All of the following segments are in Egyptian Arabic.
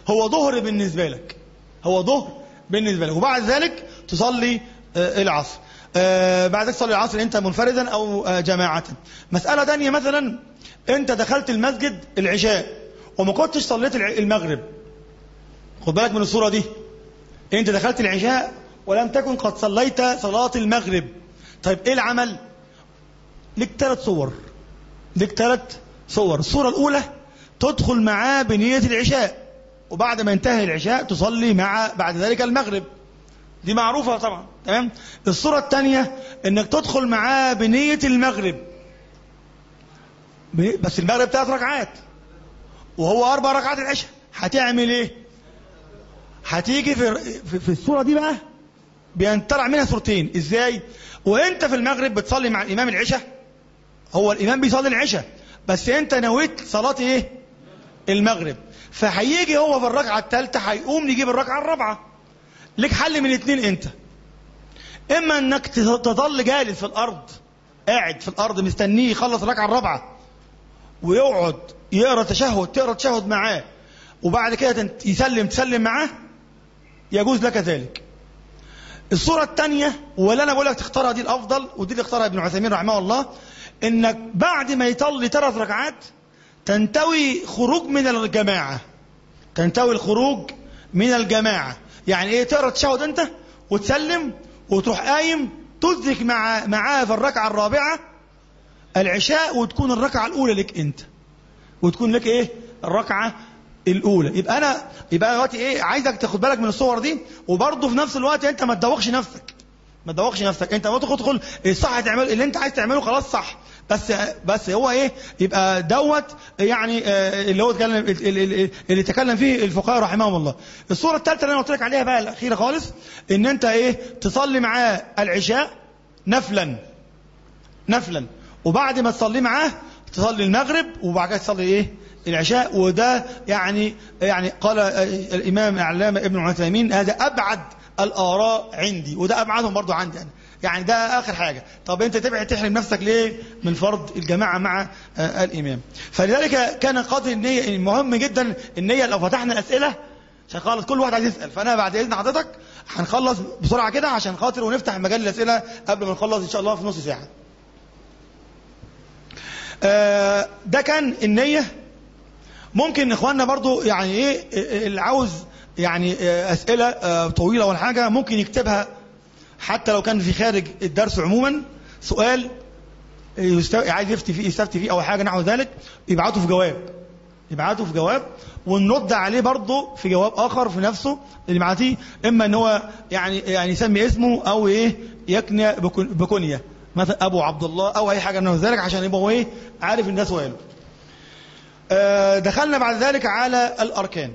هو ظهر بالنسبة لك هو ظهر بالنسبة لك وبعد ذلك تصلي آه، العصر آه، بعد ذلك تصلي العصر انت منفردا او آه، جماعة مسألة تانية مثلا انت دخلت المسجد العشاء وما كنتش صليت الع- المغرب خد بالك من الصورة دي انت دخلت العشاء ولم تكن قد صليت صلاة المغرب طيب ايه العمل لك ثلاث صور لك ثلاث صور الصورة الأولى تدخل معاه بنية العشاء وبعد ما ينتهي العشاء تصلي مع بعد ذلك المغرب دي معروفة طبعا تمام الصورة الثانية انك تدخل معاه بنية المغرب ب- بس المغرب ثلاث ركعات وهو أربع ركعات العشاء هتعمل ايه هتيجي في, في, في الصورة دي بقى بينطلع منها صورتين ازاي وانت في المغرب بتصلي مع الامام العشاء هو الامام بيصلي العشاء بس انت نويت صلاة ايه المغرب فهيجي هو في الركعة الثالثة هيقوم يجيب الركعة الرابعة لك حل من اتنين انت اما انك تظل جالس في الارض قاعد في الارض مستنيه يخلص الركعة الرابعة ويقعد يقرا تشهد تقرا تشهد معاه وبعد كده تنت- يسلم تسلم معاه يجوز لك ذلك الصورة الثانية ولا أنا بقول لك تختارها دي الأفضل ودي اللي اختارها ابن عثيمين رحمه الله إنك بعد ما يصلي ثلاث ركعات تنتوي خروج من الجماعة تنتوي الخروج من الجماعة يعني إيه تقرأ تشهد أنت وتسلم وتروح قايم تدرك مع معاه في الركعة الرابعة العشاء وتكون الركعة الأولى لك أنت وتكون لك إيه الركعة الاولى يبقى انا يبقى انا دلوقتي ايه عايزك تاخد بالك من الصور دي وبرضه في نفس الوقت انت ما تدوخش نفسك ما تدوخش نفسك انت ما تدخل تدخل الصح تعمل اللي انت عايز تعمله خلاص صح بس بس هو ايه يبقى دوت يعني آه، اللي هو اتكلم اللي اللي تكلم فيه الفقهاء رحمهم الله الصوره الثالثه اللي انا قلت لك عليها بقى الاخيره خالص ان انت ايه تصلي معاه العشاء نفلا نفلا وبعد ما تصلي معاه تصلي المغرب وبعد كده تصلي ايه العشاء وده يعني يعني قال الامام العلامه ابن عثيمين هذا ابعد الاراء عندي وده ابعدهم برضو عندي انا يعني ده اخر حاجه طب انت تبعد تحرم نفسك ليه من فرض الجماعه مع آه، الامام فلذلك كان قدر النيه مهم جدا النيه لو فتحنا اسئله عشان خالص كل واحد عايز يسال فانا بعد اذن حضرتك هنخلص بسرعه كده عشان خاطر ونفتح مجال الاسئله قبل ما نخلص ان شاء الله في نص ساعه آه، ده كان النية ممكن اخواننا برضو يعني ايه آه، اللي عاوز يعني آه، اسئلة آه، طويلة ولا حاجة ممكن يكتبها حتى لو كان في خارج الدرس عموما سؤال يست- عايز يفتي فيه يستفتي فيه او حاجة نحو ذلك يبعته في جواب يبعته في جواب ونرد عليه برضه في جواب اخر في نفسه اللي بعتيه اما ان هو يعني يعني يسمي اسمه او ايه يكني بكن- بكنيه مثلا ابو عبد الله او اي حاجه من ذلك عشان يبقى هو ايه عارف ان ده سؤاله آه، دخلنا بعد ذلك على الاركان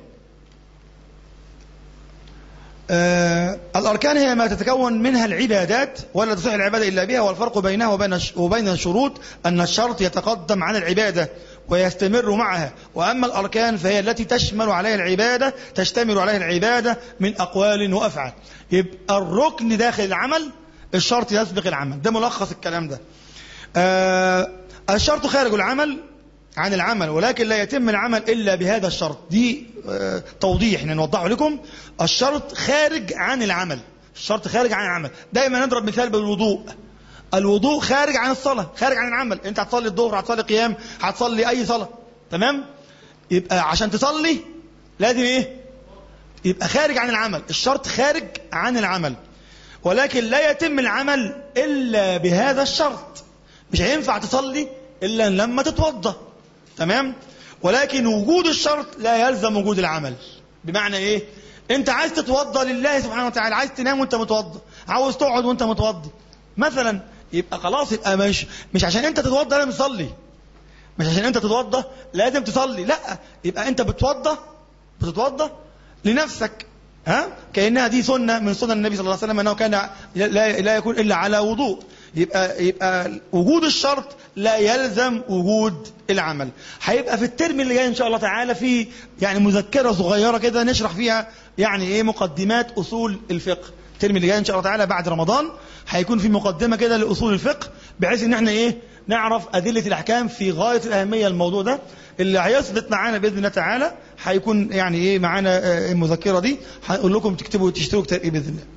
آه، الأركان هي ما تتكون منها العبادات ولا تصح العبادة إلا بها والفرق بينها وبين الش- وبين الشروط أن الشرط يتقدم على العبادة ويستمر معها وأما الأركان فهي التي تشمل عليها العبادة تشتمل عليها العبادة من أقوال وأفعال يبقى الركن داخل العمل الشرط يسبق العمل ده ملخص الكلام ده آه الشرط خارج العمل عن العمل ولكن لا يتم العمل إلا بهذا الشرط دي آه توضيح احنا نوضحه لكم الشرط خارج عن العمل الشرط خارج عن العمل دايما نضرب مثال بالوضوء الوضوء خارج عن الصلاة خارج عن العمل انت هتصلي الظهر هتصلي قيام هتصلي اي صلاة تمام يبقى عشان تصلي لازم ايه يبقى خارج عن العمل الشرط خارج عن العمل ولكن لا يتم العمل إلا بهذا الشرط مش هينفع تصلي إلا لما تتوضى تمام ولكن وجود الشرط لا يلزم وجود العمل بمعنى ايه انت عايز تتوضى لله سبحانه وتعالى عايز تنام وانت متوضى عاوز تقعد وانت متوضى مثلا يبقى خلاص يبقى مش مش عشان انت تتوضى لازم تصلي مش عشان انت تتوضى لازم تصلي لا يبقى انت بتوضى بتتوضى لنفسك ها كانها دي سنه من سنن النبي صلى الله عليه وسلم انه كان لا, لا يكون الا على وضوء يبقى يبقى وجود الشرط لا يلزم وجود العمل هيبقى في الترم اللي جاي ان شاء الله تعالى في يعني مذكره صغيره كده نشرح فيها يعني ايه مقدمات اصول الفقه الترم اللي جاي ان شاء الله تعالى بعد رمضان هيكون في مقدمه كده لاصول الفقه بحيث ان احنا ايه نعرف ادله الاحكام في غايه الاهميه الموضوع ده اللي هيثبت معانا باذن الله تعالى هيكون يعني ايه معانا آه، المذكره دي هنقول لكم تكتبوا تشتروا كتاب ايه باذن الله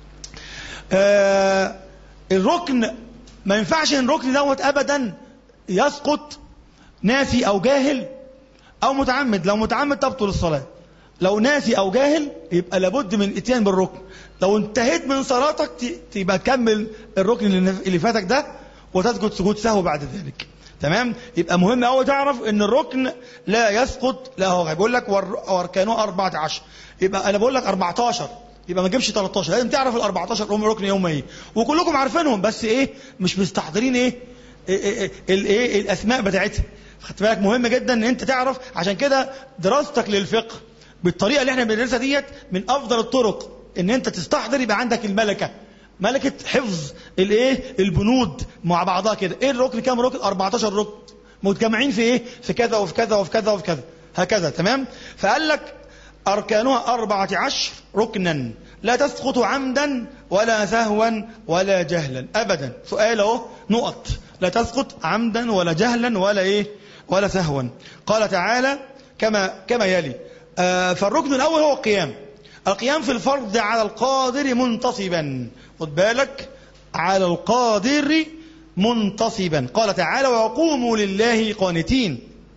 آه الركن ما ينفعش ان الركن دوت ابدا يسقط ناسي او جاهل او متعمد لو متعمد تبطل الصلاه لو ناسي او جاهل يبقى لابد من الاتيان بالركن لو انتهيت من صلاتك ت- تبقى تكمل الركن اللي اللي فاتك ده وتسجد سجود سهو بعد ذلك تمام يبقى مهم قوي تعرف ان الركن لا يسقط لا هو بيقول لك وار- واركانه 14 يبقى انا بقول لك 14 يبقى ما تجيبش 13 لازم تعرف ال 14 هم ركن يوم ايه وكلكم عارفينهم بس ايه مش مستحضرين ايه إيه- إيه- الايه الاسماء بتاعتها خدت بالك مهم جدا ان انت تعرف عشان كده دراستك للفقه بالطريقه اللي احنا بندرسها ديت من افضل الطرق ان انت تستحضر يبقى عندك الملكه ملكه حفظ الايه البنود مع بعضها كده ايه الركن كام ركن 14 ركن متجمعين في ايه في كذا وفي كذا وفي كذا وفي كذا هكذا تمام فقال لك أركانها أربعة عشر ركنا لا تسقط عمدا ولا سهوا ولا جهلا أبدا سؤال أهو نقط لا تسقط عمدا ولا جهلا ولا إيه ولا سهوا قال تعالى كما كما يلي آه فالركن الأول هو القيام القيام في الفرض على القادر منتصبا خد بالك على القادر منتصبا قال تعالى وقوموا لله قانتين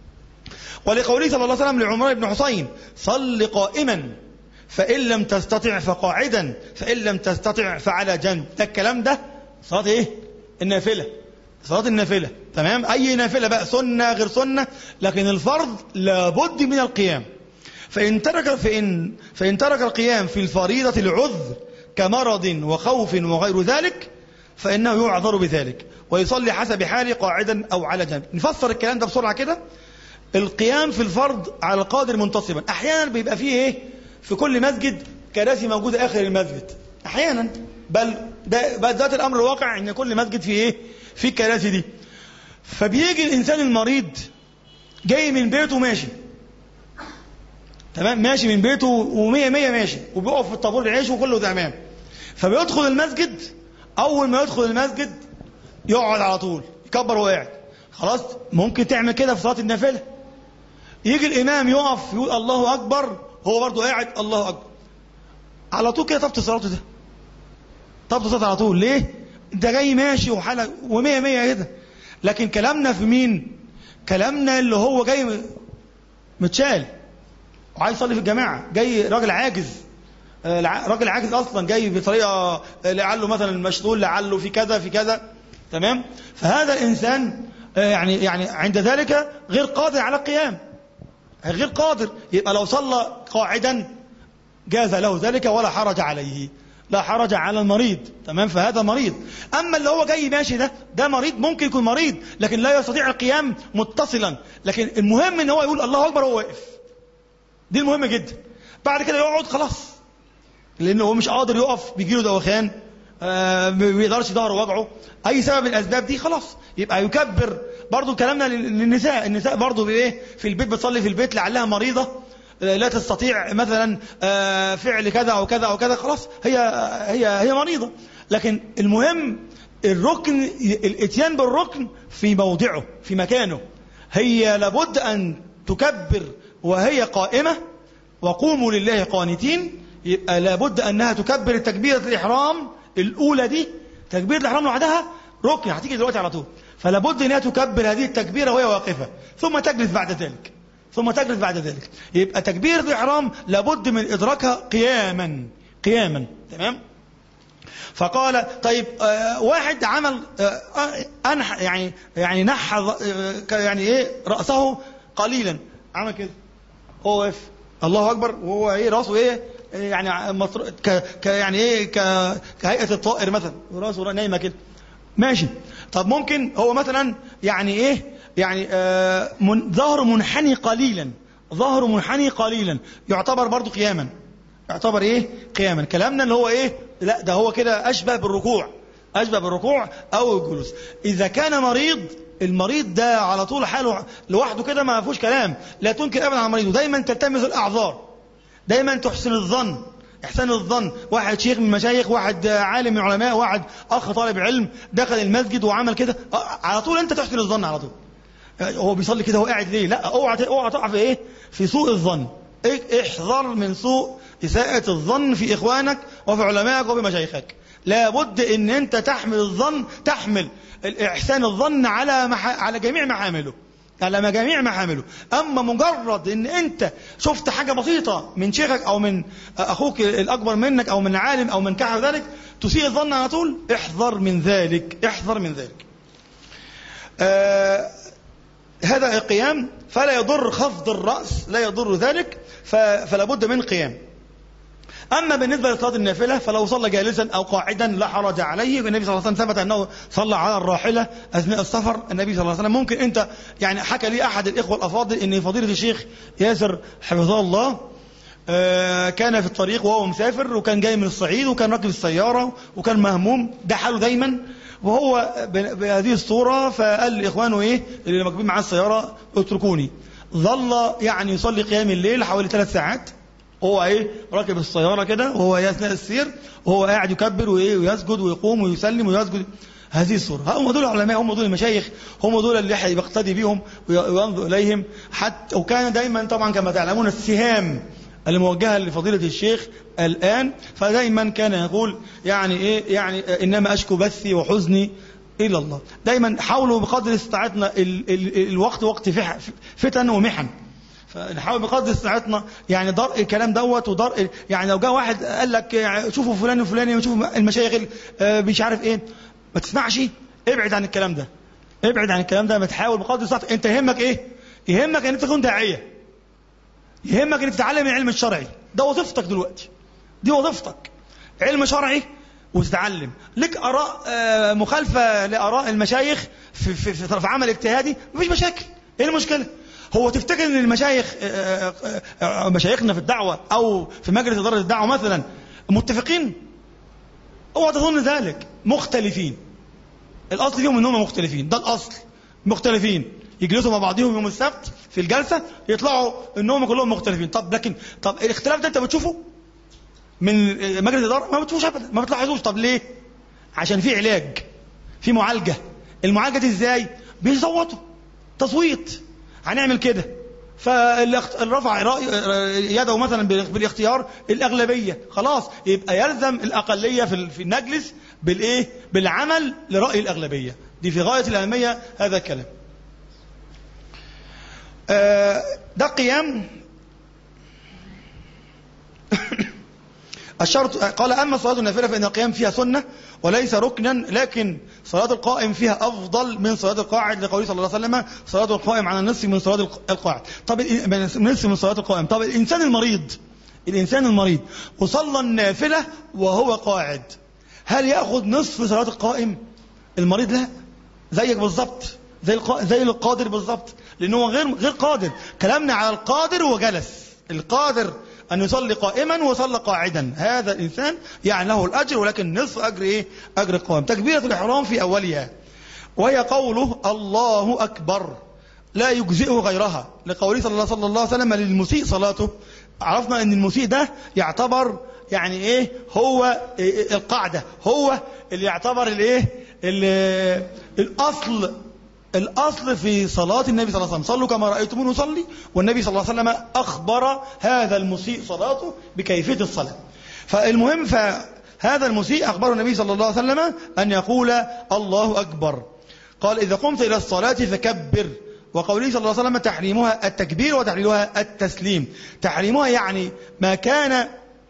ولقوله صلى الله عليه وسلم لعمر بن حسين صل قائما فإن لم تستطع فقاعدا فإن لم تستطع فعلى جنب ده الكلام ده صلاة إيه النافلة صلاة النافلة تمام أي نافلة بقى سنة غير سنة لكن الفرض لابد من القيام فإن ترك فإن فإن ترك القيام في الفريضة العذر كمرض وخوف وغير ذلك فإنه يعذر بذلك ويصلي حسب حاله قاعدا أو على جنب نفسر الكلام ده بسرعة كده القيام في الفرض على القادر منتصبا احيانا بيبقى فيه ايه في كل مسجد كراسي موجوده اخر المسجد احيانا بل ده بل ذات الامر الواقع ان كل مسجد فيه ايه في الكراسي دي فبيجي الانسان المريض جاي من بيته ماشي تمام ماشي من بيته ومية مية ماشي وبيقف في الطابور العيش وكله تمام فبيدخل المسجد اول ما يدخل المسجد يقعد على طول يكبر وقاعد خلاص ممكن تعمل كده في صلاه النافله يجي الامام يقف يقول الله اكبر هو برضه قاعد الله اكبر على طول كده تبطل صلاته ده تبطل صلاته على طول ليه انت جاي ماشي وحلق ومية مية كده لكن كلامنا في مين كلامنا اللي هو جاي متشال وعايز يصلي في الجماعه جاي راجل عاجز آه، الع- راجل عاجز اصلا جاي بطريقه آه، لعله مثلا مشغول لعله في كذا في كذا تمام فهذا الانسان آه، يعني يعني عند ذلك غير قادر على القيام غير قادر يبقى لو صلى قاعدا جاز له ذلك ولا حرج عليه لا حرج على المريض تمام فهذا مريض اما اللي هو جاي ماشي ده ده مريض ممكن يكون مريض لكن لا يستطيع القيام متصلا لكن المهم ان هو يقول الله اكبر وهو واقف دي المهمه جدا بعد كده يقعد خلاص لانه هو مش قادر يقف بيجيله دوخان آه، ما بيقدرش ظهره وجعه اي سبب من الاسباب دي خلاص يبقى يكبر برضو كلامنا لل- للنساء النساء برضو بايه في البيت بتصلي في البيت لعلها مريضه آه، لا تستطيع مثلا آه، فعل كذا او كذا او كذا خلاص هي هي هي مريضه لكن المهم الركن الاتيان بالركن في موضعه في مكانه هي لابد ان تكبر وهي قائمه وقوموا لله قانتين يبقى لابد انها تكبر تكبيره الاحرام الاولى دي تكبيره الاحرام لوحدها ركن هتيجي دلوقتي على طول فلابد انها تكبر هذه التكبيره وهي واقفه ثم تجلس بعد ذلك ثم تجلس بعد ذلك يبقى تكبيره الاحرام لابد من ادراكها قياما قياما تمام فقال طيب آه واحد عمل آه أنح يعني يعني نحى آه يعني ايه راسه قليلا عمل كده هو واقف الله اكبر وهو ايه راسه ايه يعني مطر... ك... ك... يعني ايه ك... كهيئه الطائر مثلا وراسه نايمه كده ماشي طب ممكن هو مثلا يعني ايه يعني آه من... ظهره منحني قليلا ظهره منحني قليلا يعتبر برضو قياما يعتبر ايه قياما كلامنا اللي هو ايه لا ده هو كده اشبه بالركوع اشبه بالركوع او الجلوس اذا كان مريض المريض ده على طول حاله لوحده كده ما فيهوش كلام لا تنكر ابدا على المريض ودايما تلتمس الاعذار دايما تحسن الظن إحسان الظن واحد شيخ من مشايخ واحد عالم من علماء واحد أخ طالب علم دخل المسجد وعمل كده على طول أنت تحسن الظن على طول هو بيصلي كده هو قاعد ليه لا اوعى اوعى تقع في ايه في سوء الظن احذر من سوء إساءة الظن في إخوانك وفي علمائك وفي مشايخك لابد ان انت تحمل الظن تحمل احسان الظن على مح... على جميع محامله على جميع محامله اما مجرد ان انت شفت حاجه بسيطه من شيخك او من اخوك الاكبر منك او من عالم او من كحف ذلك تسيء الظن على طول احذر من ذلك احذر من ذلك آه هذا القيام فلا يضر خفض الراس لا يضر ذلك ف... فلا بد من قيام أما بالنسبة لصلاة النافلة فلو صلى جالسا أو قاعدا لا حرج عليه النبي صلى الله عليه وسلم ثبت أنه صلى على الراحلة أثناء السفر النبي صلى الله عليه وسلم ممكن أنت يعني حكى لي أحد الإخوة الأفاضل أن فضيلة الشيخ ياسر حفظه الله كان في الطريق وهو مسافر وكان جاي من الصعيد وكان راكب السيارة وكان مهموم ده حاله دايما وهو بهذه الصورة فقال لإخوانه إيه اللي راكبين معاه السيارة اتركوني ظل يعني يصلي قيام الليل حوالي ثلاث ساعات هو ايه راكب السياره كده وهو اثناء السير وهو قاعد يكبر وايه ويسجد ويقوم ويسلم ويسجد هذه الصورة هم دول العلماء هم دول المشايخ هم دول اللي يقتدي بهم وينظر إليهم حتى وكان دايما طبعا كما تعلمون السهام الموجهة لفضيلة الشيخ الآن فدايما كان يقول يعني إيه يعني إنما أشكو بثي وحزني إلى الله دايما حاولوا بقدر استطاعتنا ال ال الوقت وقت فتن ومحن فنحاول بقدر استطاعتنا يعني درء الكلام دوت ودرء يعني لو جاء واحد قال لك يعني شوفوا فلان وفلان وشوفوا المشايخ مش عارف ايه ما تسمعش ابعد عن الكلام ده ابعد عن الكلام ده ما تحاول بقدر استطاعتك انت يهمك ايه يهمك ان انت تكون داعيه يهمك ان تتعلم العلم الشرعي ده وظيفتك دلوقتي دي وظيفتك علم شرعي وتتعلم لك اراء مخالفه لاراء المشايخ في, في, في, في عمل اجتهادي مفيش مشاكل ايه المشكله هو تفتكر ان المشايخ مشايخنا في الدعوه او في مجلس اداره الدعوه مثلا متفقين اوعى تظن ذلك مختلفين الاصل فيهم انهم مختلفين ده الاصل مختلفين يجلسوا مع بعضهم يوم السبت في الجلسه يطلعوا انهم كلهم مختلفين طب لكن طب الاختلاف ده انت بتشوفه من مجلس الاداره ما بتشوفوش ابدا ما بتلاحظوش طب ليه عشان في علاج في معالجه المعالجه دي ازاي بيصوتوا تصويت هنعمل كده فالرفع يده مثلا بالاختيار الأغلبية خلاص يبقى يلزم الأقلية في النجلس بالإيه بالعمل لرأي الأغلبية دي في غاية الأهمية هذا الكلام ده قيام الشرط قال أما صلاة النافلة فإن القيام فيها سنة وليس ركنا لكن صلاة القائم فيها أفضل من صلاة القاعد لقوله صلى الله عليه وسلم صلاة القائم على النصف من صلاة القاعد طب نصف من صلاة القائم طب الإنسان المريض الإنسان المريض وصلى النافلة وهو قاعد هل يأخذ نصف صلاة القائم المريض لا زيك بالظبط زي القا... زي القادر بالظبط لأنه غير غير قادر كلامنا على القادر وجلس القادر أن يصلي قائما وصلى قاعدا هذا الإنسان يعني له الأجر ولكن نصف أجر إيه أجر القائم تكبيرة الإحرام في أولها وهي قوله الله أكبر لا يجزئه غيرها لقوله صلى الله, صلى الله عليه وسلم للمسيء صلاته عرفنا أن المسيء ده يعتبر يعني إيه هو إيه القاعدة هو اللي يعتبر الإيه الأصل الأصل في صلاة النبي صلى الله عليه وسلم صلوا كما رأيتمون يصلي والنبي صلى الله عليه وسلم أخبر هذا المسيء صلاته بكيفية الصلاة فالمهم فهذا المسيء أخبر النبي صلى الله عليه وسلم أن يقول الله أكبر قال إذا قمت إلى الصلاة فكبر وقوله صلى الله عليه وسلم تحريمها التكبير وتحليلها التسليم تحريمها يعني ما كان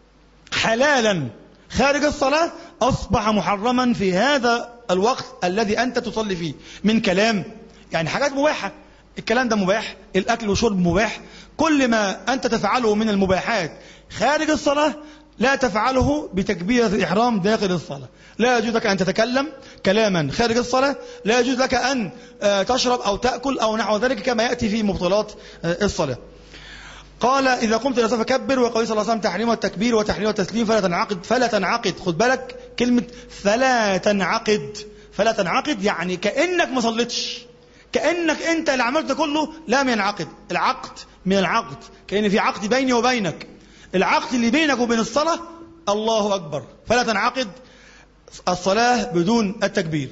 حلالا خارج الصلاة أصبح محرما في هذا الوقت الذي أنت تصلي فيه من كلام يعني حاجات مباحة الكلام ده مباح الأكل والشرب مباح كل ما أنت تفعله من المباحات خارج الصلاة لا تفعله بتكبيرة الإحرام داخل الصلاة لا يجوز لك أن تتكلم كلاما خارج الصلاة لا يجوز لك أن تشرب أو تأكل أو نحو ذلك كما يأتي في مبطلات الصلاة قال إذا قمت إلى فكبر وقال صلى الله عليه وسلم تحريم التكبير وتحريم التسليم فلا تنعقد فلا تنعقد خد بالك كلمة فلا تنعقد فلا تنعقد يعني كأنك ما صليتش كأنك أنت اللي عملت كله لم ينعقد العقد من العقد كأن في عقد بيني وبينك العقد اللي بينك وبين الصلاة الله أكبر فلا تنعقد الصلاة بدون التكبير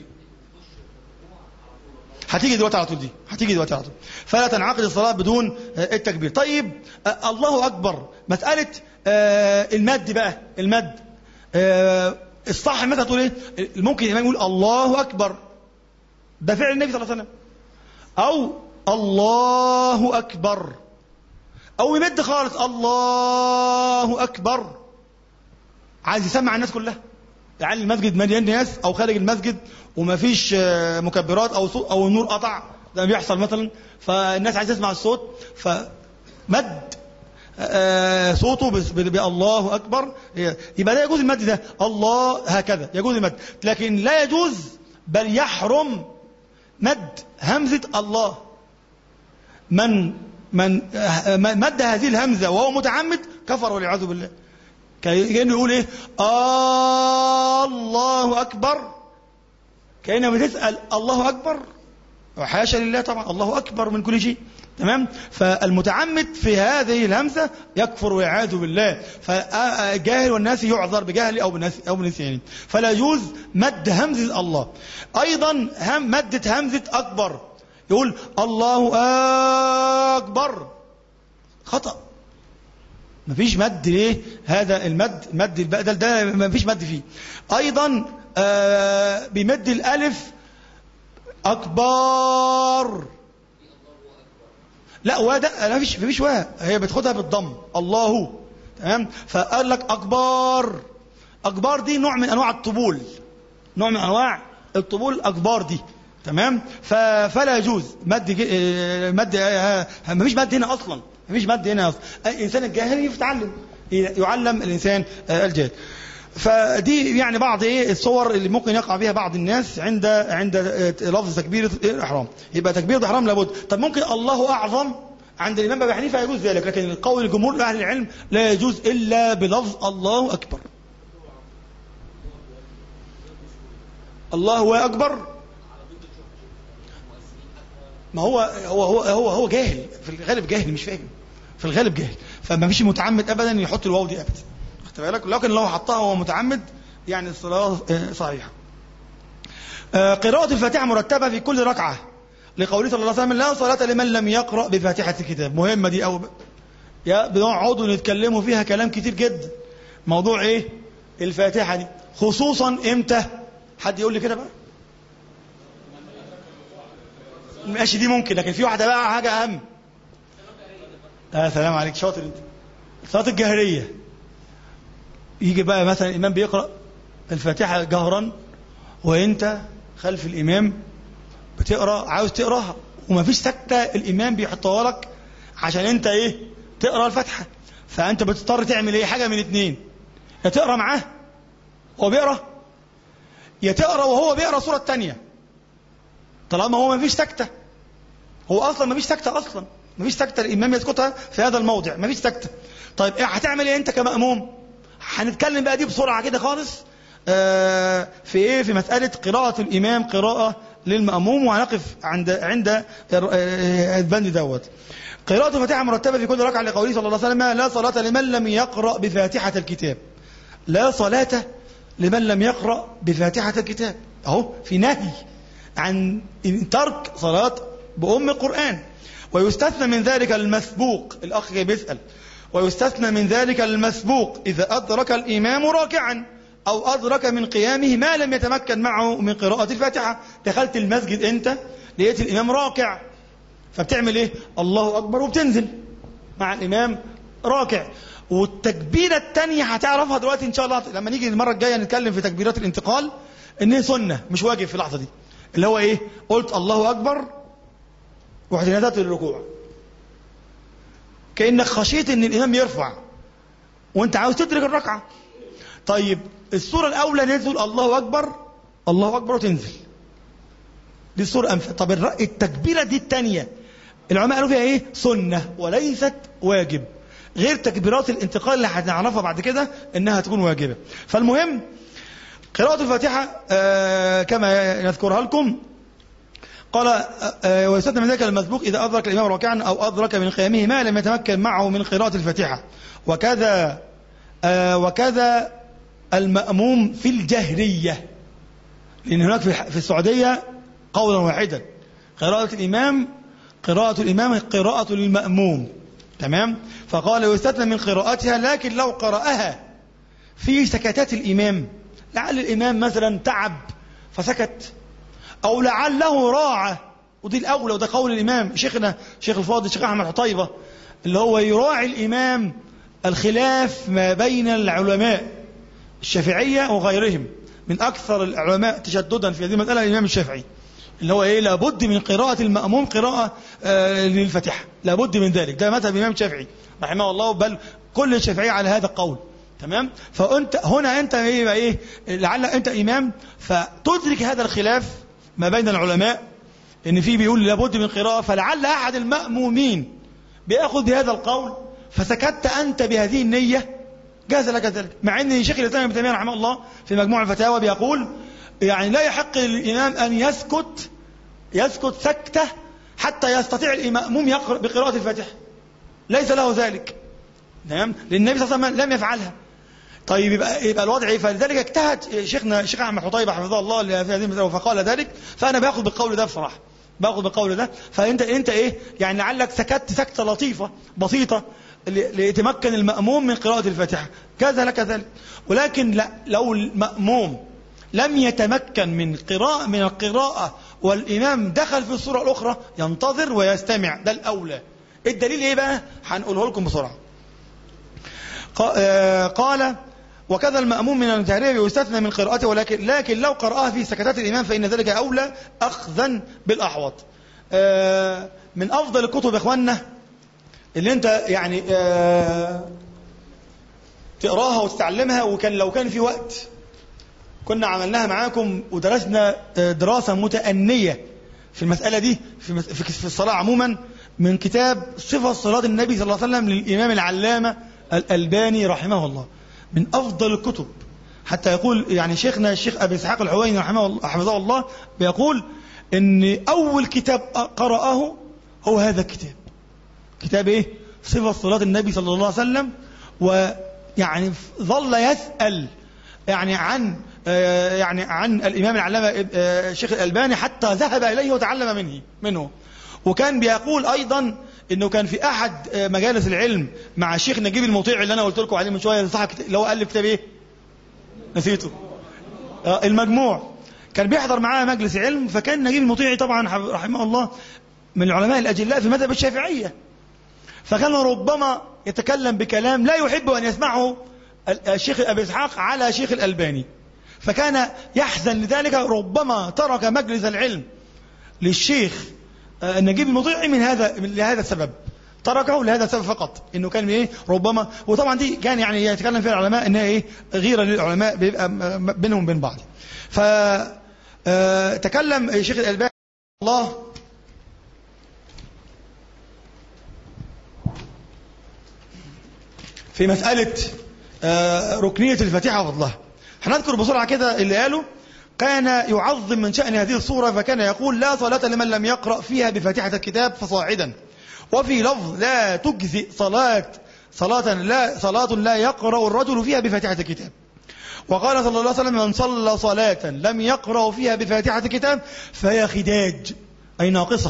هتيجي دلوقتي على طول دي هتيجي دلوقتي على طول فلا تنعقد الصلاة بدون التكبير طيب الله أكبر مسألة المد بقى المد الصح مثلا تقول ايه ممكن الإمام يقول الله أكبر ده فعل النبي صلى الله عليه وسلم أو الله أكبر أو يمد خالص الله أكبر عايز يسمع الناس كلها يعني المسجد مليان ناس أو خارج المسجد وما فيش مكبرات أو صوت أو النور قطع ده بيحصل مثلا فالناس عايزة تسمع الصوت فمد صوته بالله أكبر يبقى ده يجوز المد ده الله هكذا يجوز المد لكن لا يجوز بل يحرم مد همزة الله من من مد هذه الهمزة وهو متعمد كفر والعياذ بالله كأنه يقول ايه آه الله أكبر كأنه بتسأل الله أكبر وحاشا لله طبعا الله أكبر من كل شيء تمام فالمتعمد في هذه الهمزة يكفر والعياذ بالله فالجاهل والناس يعذر بجهل أو بناس أو بنسيان فلا يجوز مد همزة الله أيضا هم مدة همزة أكبر يقول الله أكبر خطأ مفيش مد ليه هذا المد مد البدل ده مفيش مد فيه أيضا آه بمد الألف أكبر لا وده لا فيش فيش واه هي بتاخدها بالضم الله تمام فقال لك أكبر أكبر دي نوع من أنواع الطبول نوع من أنواع الطبول أكبر دي تمام فلا يجوز مد مد ما فيش مد هنا اصلا ما فيش مد هنا اصلا الانسان الجاهل يتعلم يعلم الانسان الجاهل فدي يعني بعض ايه الصور اللي ممكن يقع بها بعض الناس عند عند لفظ تكبيره الاحرام يبقى تكبيره الاحرام لابد طب ممكن الله اعظم عند الامام ابي حنيفه يجوز ذلك لكن القول الجمهور اهل العلم لا يجوز الا بلفظ الله اكبر الله هو اكبر ما هو هو هو هو, هو جاهل في الغالب جاهل مش فاهم في الغالب جاهل فما فيش متعمد ابدا يحط الواو دي ابدا خدت بالك لكن لو حطها وهو متعمد يعني الصلاه صحيحه قراءة الفاتحة مرتبة في كل ركعة لقوله صلى الله عليه وسلم لا صلاة لمن لم يقرأ بفاتحة الكتاب مهمة دي أو يا بنقعدوا نتكلموا فيها كلام كتير جدا موضوع ايه الفاتحة دي خصوصا امتى حد يقول لي كده بقى ماشي دي ممكن لكن في واحدة بقى حاجة أهم آه سلام عليك شاطر انت الصلاة الجهرية يجي بقى مثلا الإمام بيقرأ الفاتحة جهرا وانت خلف الإمام بتقرأ عاوز تقراها ومفيش سكتة الإمام بيحطها لك عشان انت ايه تقرأ الفاتحة فأنت بتضطر تعمل ايه حاجة من اتنين يا تقرأ معاه هو بيقرأ يا تقرأ وهو بيقرأ سورة تانية طالما هو مفيش سكتة هو أصلا مفيش سكتة أصلا مفيش سكتة الإمام يسكتها في هذا الموضع مفيش سكتة طيب إيه هتعمل إيه أنت كمأموم هنتكلم بقى دي بسرعة كده خالص آه في إيه في مسألة قراءة الإمام قراءة للمأموم وهنقف عند عند البند دوت قراءة الفاتحة مرتبة في كل ركعة لقوله صلى الله عليه وسلم لا صلاة لمن لم يقرأ بفاتحة الكتاب لا صلاة لمن لم يقرأ بفاتحة الكتاب أهو في نهي عن ترك صلاة بأم القرآن ويستثنى من ذلك المسبوق الأخ جاي بيسأل ويستثنى من ذلك المسبوق إذا أدرك الإمام راكعا أو أدرك من قيامه ما لم يتمكن معه من قراءة الفاتحة دخلت المسجد أنت لقيت الإمام راكع فبتعمل إيه الله أكبر وبتنزل مع الإمام راكع والتكبيرة الثانية هتعرفها دلوقتي إن شاء الله لما نيجي المرة الجاية نتكلم في تكبيرات الانتقال إن هي سنة مش واجب في اللحظة دي اللي هو إيه قلت الله أكبر ورحت نزلت للركوع كأنك خشيت إن الإمام يرفع وأنت عاوز تدرك الركعة طيب الصورة الأولى نزل الله أكبر الله أكبر وتنزل دي الصورة أنف... طب التكبيرة دي الثانية العلماء قالوا فيها إيه سنة وليست واجب غير تكبيرات الانتقال اللي هنعرفها بعد كده إنها تكون واجبة فالمهم قراءة الفاتحة آه كما نذكرها لكم قال آه ويستثنى من ذلك المسبوق إذا أدرك الإمام راكعا أو أدرك من قيامه ما لم يتمكن معه من قراءة الفاتحة وكذا آه وكذا المأموم في الجهرية لأن هناك في السعودية قولا واحدا قراءة الإمام قراءة الإمام قراءة للمأموم تمام فقال يستثنى من قراءتها لكن لو قرأها في سكتات الإمام لعل الإمام مثلا تعب فسكت أو لعله راعى ودي الأولى وده قول الإمام شيخنا شيخ الفاضل شيخ أحمد حطيبة اللي هو يراعي الإمام الخلاف ما بين العلماء الشافعية وغيرهم من أكثر العلماء تشددا في هذه المسألة الإمام الشافعي اللي هو إيه لابد من قراءة المأموم قراءة آه للفتحة لابد من ذلك ده مذهب الإمام الشافعي رحمه الله بل كل الشافعية على هذا القول تمام فأنت هنا أنت إيه, إيه لعل أنت إمام فتدرك هذا الخلاف ما بين العلماء إن في بيقول لابد من قراءة فلعل أحد المأمومين بيأخذ بهذا القول فسكت أنت بهذه النية جاز لك ذلك مع أن شيخ الإسلام ابن تيمية رحمه الله في مجموع الفتاوى بيقول يعني لا يحق للإمام أن يسكت يسكت سكتة حتى يستطيع المأموم يقرأ بقراءة الفاتحة ليس له ذلك تمام لأن النبي صلى الله عليه وسلم لم يفعلها طيب يبقى, يبقى الوضع ايه فلذلك اجتهد شيخنا شيخ احمد حطيبه حفظه الله في هذه المساله فقال ذلك فانا باخذ بالقول ده بصراحه باخذ بالقول ده فانت انت ايه يعني لعلك سكت سكته لطيفه بسيطه ليتمكن المأموم من قراءة الفاتحة كذا لك ذلك ولكن لا لو المأموم لم يتمكن من قراءة من القراءة والإمام دخل في الصورة الأخرى ينتظر ويستمع ده الأولى الدليل إيه بقى هنقوله لكم بسرعة قال وكذا المأموم من الجهرية يستثنى من قراءته ولكن لكن لو قرأها في سكتات الإمام فإن ذلك أولى أخذا بالأحوط من أفضل الكتب يا إخواننا اللي أنت يعني تقراها وتتعلمها وكان لو كان في وقت كنا عملناها معاكم ودرسنا دراسة متأنية في المسألة دي في في الصلاة عموما من كتاب صفة صلاة النبي صلى الله عليه وسلم للإمام العلامة الألباني رحمه الله من أفضل الكتب حتى يقول يعني شيخنا الشيخ أبي إسحاق الحويني رحمه الله حفظه الله بيقول إن أول كتاب قرأه هو هذا الكتاب كتاب إيه؟ صفة صلاة النبي صلى الله عليه وسلم ويعني ظل يسأل يعني عن يعني عن الإمام العلامة الشيخ الألباني حتى ذهب إليه وتعلم منه منه وكان بيقول أيضا انه كان في احد مجالس العلم مع الشيخ نجيب المطيع اللي انا قلت لكم عليه من شويه صاحب اللي هو الف كتاب ايه نسيته المجموع كان بيحضر معاه مجلس علم فكان نجيب المطيع طبعا رحمه الله من العلماء الاجلاء في مذهب الشافعيه فكان ربما يتكلم بكلام لا يحب ان يسمعه الشيخ ابي اسحاق على شيخ الالباني فكان يحزن لذلك ربما ترك مجلس العلم للشيخ نجيب المطيع من هذا من لهذا السبب تركه لهذا السبب فقط انه كان ايه ربما وطبعا دي كان يعني يتكلم فيها العلماء انها ايه غيره للعلماء بيبقى بينهم وبين بعض ف تكلم الشيخ الالباني الله في مسألة ركنية الفاتحة وفضلها هنذكر بسرعة كده اللي قاله كان يعظم من شأن هذه الصورة فكان يقول لا صلاة لمن لم يقرأ فيها بفاتحة الكتاب فصاعدا وفي لفظ لا تجزئ صلاة صلاة لا صلاة لا يقرأ الرجل فيها بفاتحة الكتاب وقال صلى الله عليه وسلم من صلى صلاة لم يقرأ فيها بفاتحة الكتاب فهي خداج أي ناقصة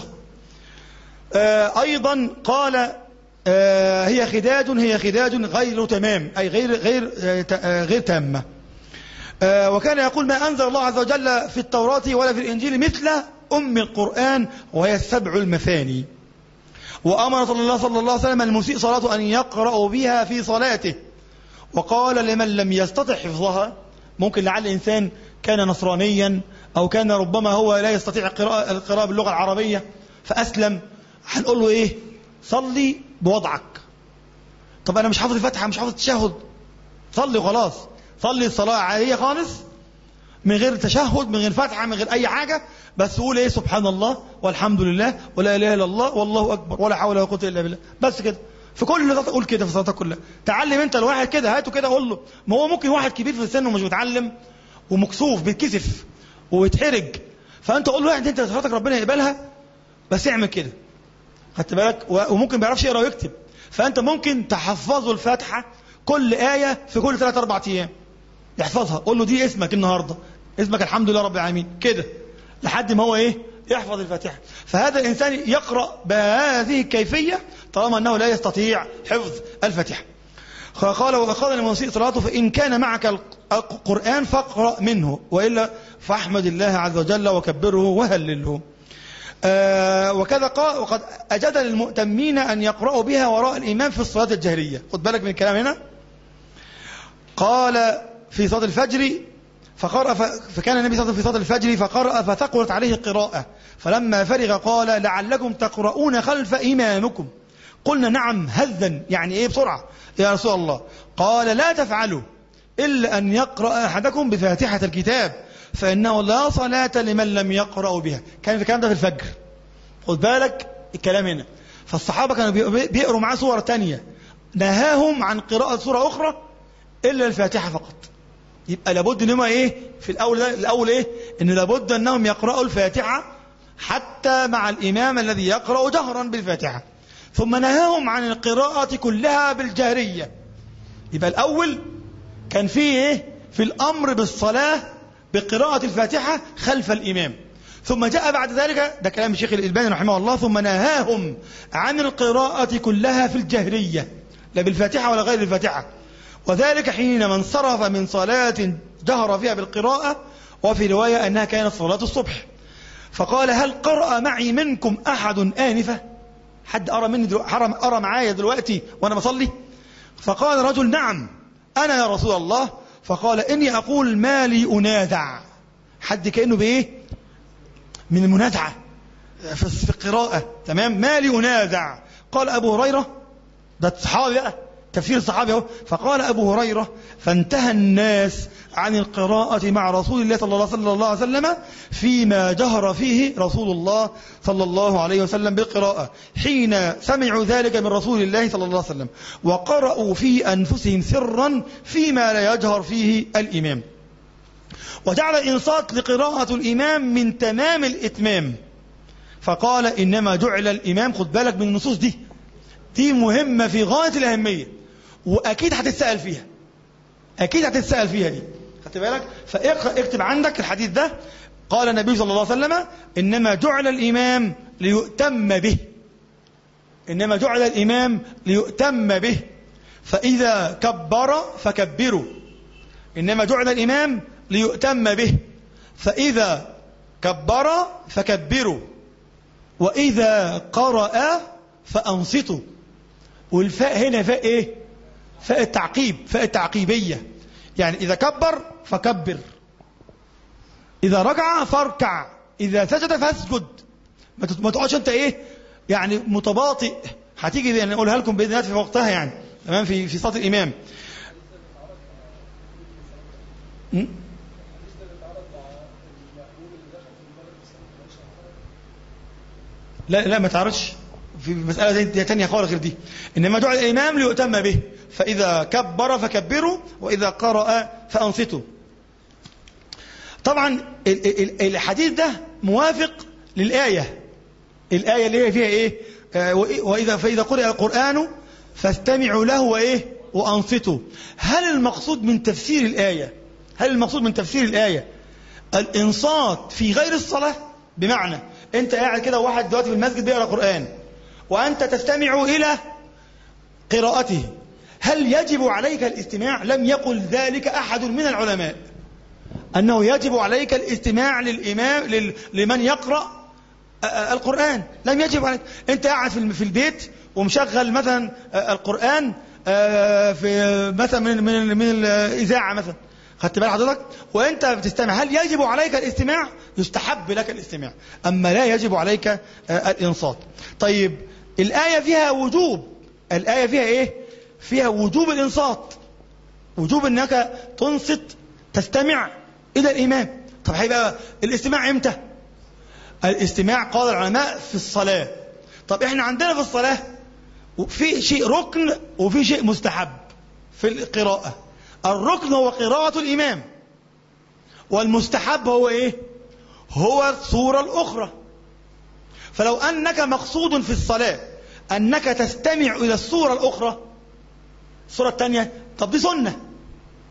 أيضا قال هي خداج هي خداج غير تمام أي غير غير غير تامة وكان يقول ما أنزل الله عز وجل في التوراة ولا في الإنجيل مثل أم القرآن وهي السبع المثاني وأمر صلى الله صلى الله عليه وسلم المسيء صلاته أن يقرأ بها في صلاته وقال لمن لم يستطع حفظها ممكن لعل إنسان كان نصرانيا أو كان ربما هو لا يستطيع القراءة, القراءة باللغة العربية فأسلم هنقول له إيه صلي بوضعك طب أنا مش حافظ الفاتحة مش حافظ التشهد صلي وخلاص صلي الصلاة عادية خالص من غير تشهد من غير فتحة من غير أي حاجة بس قول إيه سبحان الله والحمد لله ولا إله إلا الله والله أكبر ولا حول ولا قوة إلا بالله بس كده في كل اللي قول كده في صلاتك كلها تعلم أنت الواحد كده هاته كده قول له ما هو ممكن واحد كبير في السن ومش متعلم ومكسوف بيتكسف ويتحرج فأنت قول له واحد أنت صلاتك ربنا يقبلها بس اعمل كده خدت بالك وممكن ما بيعرفش يقرا ويكتب فأنت ممكن تحفظه الفاتحة كل آية في كل ثلاث أربع أيام يحفظها قول له دي اسمك النهاردة اسمك الحمد لله رب العالمين كده لحد ما هو ايه يحفظ الفاتحة فهذا الإنسان يقرأ بهذه الكيفية طالما أنه لا يستطيع حفظ الفاتحة قال وقال لمسيء صلاته فإن كان معك القرآن فاقرأ منه وإلا فاحمد الله عز وجل وكبره وهلله آه وكذا قال وقد أجد للمؤتمين أن يقرأوا بها وراء الإمام في الصلاة الجهرية خد بالك من الكلام هنا قال في صلاة الفجر فقرأ فكان النبي صلى الله عليه وسلم في صلاة الفجر فقرأ فثقلت عليه القراءة فلما فرغ قال لعلكم تقرؤون خلف إمامكم قلنا نعم هذا يعني إيه بسرعة يا رسول الله قال لا تفعلوا إلا أن يقرأ أحدكم بفاتحة الكتاب فإنه لا صلاة لمن لم يقرأ بها كان الكلام ده في الفجر خد بالك الكلام هنا فالصحابة كانوا بيقروا معاه صور تانية نهاهم عن قراءة صورة أخرى إلا الفاتحة فقط يبقى لابد ان هم ايه في الاول ده الاول ايه ان لابد انهم يقراوا الفاتحه حتى مع الامام الذي يقرا جهرا بالفاتحه ثم نهاهم عن القراءه كلها بالجهريه يبقى الاول كان فيه ايه في الامر بالصلاه بقراءه الفاتحه خلف الامام ثم جاء بعد ذلك ده كلام الشيخ الالباني رحمه الله ثم نهاهم عن القراءه كلها في الجهريه لا بالفاتحه ولا غير الفاتحه وذلك حينما انصرف من صلاة جهر فيها بالقراءة وفي رواية أنها كانت صلاة الصبح فقال هل قرأ معي منكم أحد آنفة حد أرى مني دلو... حرم أرى معايا دلوقتي وأنا بصلي فقال رجل نعم أنا يا رسول الله فقال إني أقول ما لي أنازع حد كأنه بإيه من المنازعة في القراءة تمام ما لي أنازع قال أبو هريرة ده صحابي بقى تفسير الصحابي اهو فقال أبو هريرة فانتهى الناس عن القراءة مع رسول الله صلى الله, صلى الله عليه وسلم فيما جهر فيه رسول الله صلى الله عليه وسلم بالقراءة حين سمعوا ذلك من رسول الله صلى الله عليه وسلم وقرأوا في أنفسهم سرا فيما لا يجهر فيه الإمام وجعل الإنصات لقراءة الإمام من تمام الإتمام فقال إنما جعل الإمام خد بالك من النصوص دي دي مهمة في غاية الأهمية وأكيد هتتسأل فيها أكيد هتتسأل فيها دي خدت بالك فاكتب عندك الحديث ده قال النبي صلى الله عليه وسلم إنما جعل الإمام ليؤتم به إنما جعل الإمام ليؤتم به فإذا كبر فكبروا إنما جعل الإمام ليؤتم به فإذا كبر فكبروا وإذا قرأ فأنصتوا والفاء هنا فاء إيه فاء التعقيب فاء التعقيبية يعني إذا كبر فكبر إذا ركع فاركع إذا سجد فاسجد ما تقعدش أنت إيه يعني متباطئ هتيجي يعني نقولها لكم بإذن الله في وقتها يعني تمام في في صلاة الإمام م? لا لا ما تعرضش في مسألة دي تانية خالص غير دي إنما جعل الإمام ليؤتم به فإذا كبر فكبروا وإذا قرأ فأنصتوا طبعا الحديث ده موافق للآية الآية اللي هي فيها إيه وإذا فإذا قرأ القرآن فاستمعوا له وإيه وأنصتوا هل المقصود من تفسير الآية هل المقصود من تفسير الآية الإنصات في غير الصلاة بمعنى أنت قاعد كده واحد دلوقتي في المسجد بيقرأ قرآن وأنت تستمع إلى قراءته هل يجب عليك الاستماع لم يقل ذلك أحد من العلماء أنه يجب عليك الاستماع للإمام لمن يقرأ القرآن لم يجب عليك أنت قاعد في البيت ومشغل مثلا القرآن في مثلا من من من الإذاعة مثلا خدت بال حضرتك وانت بتستمع هل يجب عليك الاستماع يستحب لك الاستماع اما لا يجب عليك الانصات طيب الايه فيها وجوب الايه فيها ايه فيها وجوب الانصات وجوب انك تنصت تستمع الى الامام طب هيبقى الاستماع امتى الاستماع قال العلماء في الصلاه طب احنا عندنا في الصلاه في شيء ركن وفي شيء مستحب في القراءه الركن هو قراءة الإمام والمستحب هو إيه هو الصورة الأخرى فلو أنك مقصود في الصلاة أنك تستمع إلى الصورة الأخرى الصورة الثانية طب دي سنة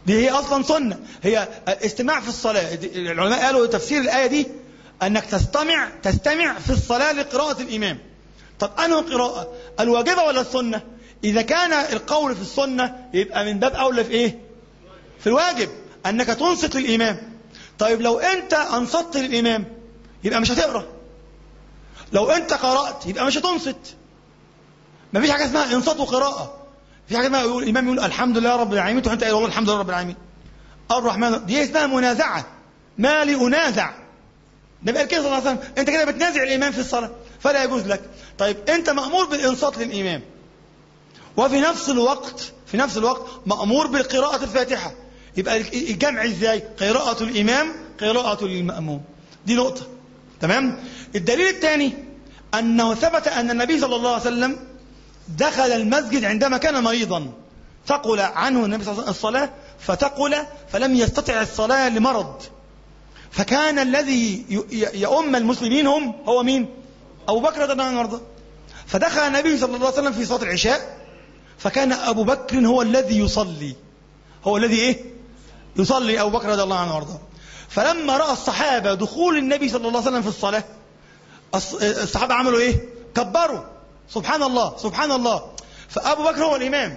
دي هي أصلا سنة هي استماع في الصلاة العلماء قالوا تفسير الآية دي أنك تستمع تستمع في الصلاة لقراءة الإمام طب أنه قراءة الواجبة ولا السنة إذا كان القول في السنة يبقى من باب أولى في إيه في الواجب أنك تنصت للإمام طيب لو أنت أنصت للإمام يبقى مش هتقرأ لو أنت قرأت يبقى مش هتنصت ما فيش حاجة اسمها إنصات وقراءة في حاجة اسمها يقول الإمام يقول الحمد لله رب العالمين وأنت قايل والله الحمد لله رب العالمين الرحمن دي اسمها منازعة ما لي أنازع النبي قال كده صلى الله عليه وسلم أنت كده بتنازع الإمام في الصلاة فلا يجوز لك طيب أنت مأمور بالإنصات للإمام وفي نفس الوقت في نفس الوقت مأمور بالقراءة الفاتحة يبقى الجمع ازاي قراءة الإمام قراءة المأموم دي نقطة تمام الدليل الثاني أنه ثبت أن النبي صلى الله عليه وسلم دخل المسجد عندما كان مريضا ثقل عنه النبي صلى الله عليه وسلم الصلاة فتقل فلم يستطع الصلاة لمرض فكان الذي يؤم المسلمين هم هو مين أبو بكر رضي الله عنه وارضاه فدخل النبي صلى الله عليه وسلم في صلاة العشاء فكان أبو بكر هو الذي يصلي هو الذي إيه يصلي أبو بكر رضي الله عنه وارضاه فلما رأى الصحابة دخول النبي صلى الله عليه وسلم في الصلاة الصحابة عملوا إيه كبروا سبحان الله سبحان الله فأبو بكر هو الإمام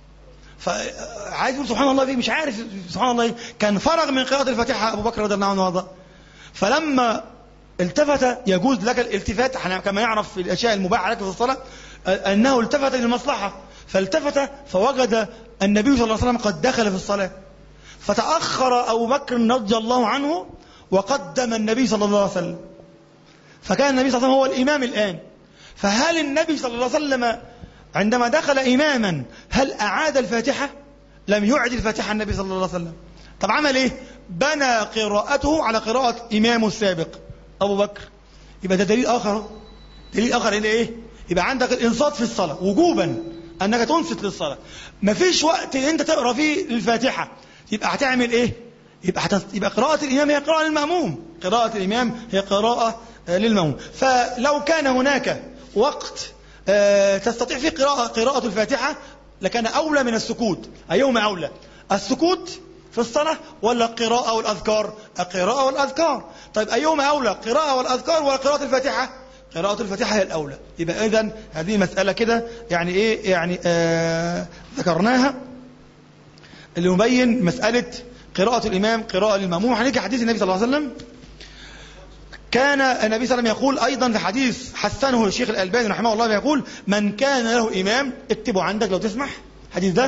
فعايز يقول سبحان الله فيه مش عارف سبحان الله إيه كان فرغ من قراءة الفاتحة أبو بكر رضي الله عنه وارضاه فلما التفت يجوز لك الالتفات كما يعرف في الأشياء المباحة لك في الصلاة أنه التفت للمصلحة فالتفت فوجد النبي صلى الله عليه وسلم قد دخل في الصلاة فتأخر أبو بكر رضي الله عنه وقدم النبي صلى الله عليه وسلم فكان النبي صلى الله عليه وسلم هو الإمام الآن فهل النبي صلى الله عليه وسلم عندما دخل إماما هل أعاد الفاتحة لم يعد الفاتحة النبي صلى الله عليه وسلم طب عمل إيه بنى قراءته على قراءة إمامه السابق أبو بكر يبقى ده دليل آخر دليل آخر إلى إيه يبقى عندك الإنصات في الصلاة وجوبا أنك تنصت للصلاة مفيش وقت أنت تقرأ فيه الفاتحة يبقى هتعمل إيه يبقى, هتست... يبقى قراءة الإمام هي قراءة للمأموم قراءة الإمام هي قراءة للمأموم فلو كان هناك وقت تستطيع فيه قراءة, قراءة الفاتحة لكان أولى من السكوت أيهما أولى السكوت في الصلاة ولا القراءة والأذكار القراءة والأذكار طيب أيهما أولى قراءة والأذكار ولا قراءة الفاتحة قراءة الفاتحة هي الأولى يبقى إذن هذه مسألة كده يعني إيه يعني آه ذكرناها اللي مبين مسألة قراءة الإمام قراءة للمأموم هنيجي حديث النبي صلى الله عليه وسلم كان النبي صلى الله عليه وسلم يقول أيضا في حديث حسنه الشيخ الألباني رحمه الله يقول من كان له إمام اكتبوا عندك لو تسمح حديث ده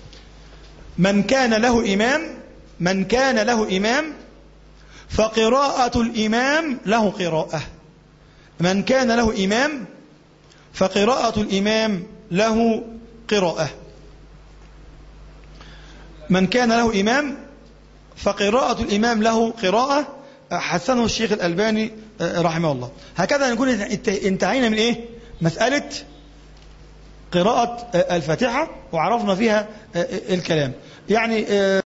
من كان له إمام من كان له إمام فقراءة الإمام له قراءة من كان له إمام فقراءة الإمام له قراءة من كان له إمام فقراءة الإمام له قراءة حسنه الشيخ الألباني رحمه الله هكذا نكون انتهينا من إيه مسألة قراءة الفاتحة وعرفنا فيها الكلام يعني